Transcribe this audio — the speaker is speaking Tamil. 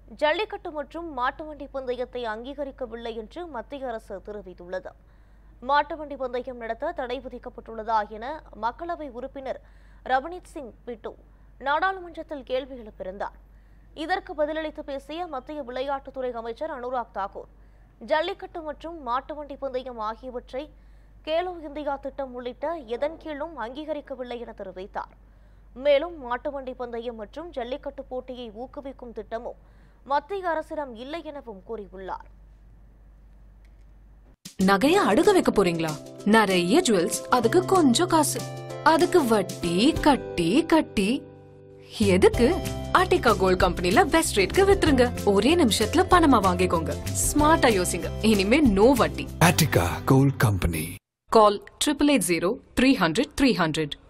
ஜல்லிக்கட்டு மற்றும் மாட்டு வண்டி பந்தயத்தை அங்கீகரிக்கவில்லை என்று மத்திய அரசு தெரிவித்துள்ளது மாட்டு வண்டி பந்தயம் நடத்த தடை விதிக்கப்பட்டுள்ளதா என மக்களவை உறுப்பினர் ரவனீத் சிங் பிட்டு நாடாளுமன்றத்தில் கேள்வி எழுப்பியிருந்தார் இதற்கு பதிலளித்து பேசிய மத்திய விளையாட்டுத்துறை அமைச்சர் அனுராக் தாக்கூர் ஜல்லிக்கட்டு மற்றும் மாட்டு வண்டி பந்தயம் ஆகியவற்றை கேலோ இந்தியா திட்டம் உள்ளிட்ட எதன் கீழும் அங்கீகரிக்கவில்லை என தெரிவித்தார் மேலும் மாட்டு வண்டி பந்தயம் மற்றும் ஜல்லிக்கட்டு போட்டியை ஊக்குவிக்கும் திட்டமும் மத்திய அரசிடம் இல்லை எனவும் கூறியுள்ளார் நகைய அடுக வைக்க போறீங்களா நிறைய ஜுவல்ஸ் அதுக்கு கொஞ்சம் காசு அதுக்கு வட்டி கட்டி கட்டி எதுக்கு ஆர்டிகா கோல்ட் கம்பெனில பெஸ்ட் ரேட்க்கு வித்துருங்க ஒரே நிமிஷத்துல பணமா வாங்கிக்கோங்க ஸ்மார்ட்டா யோசிங்க இனிமே நோ வட்டி Attica Gold Company. Call triple eight zero three hundred three hundred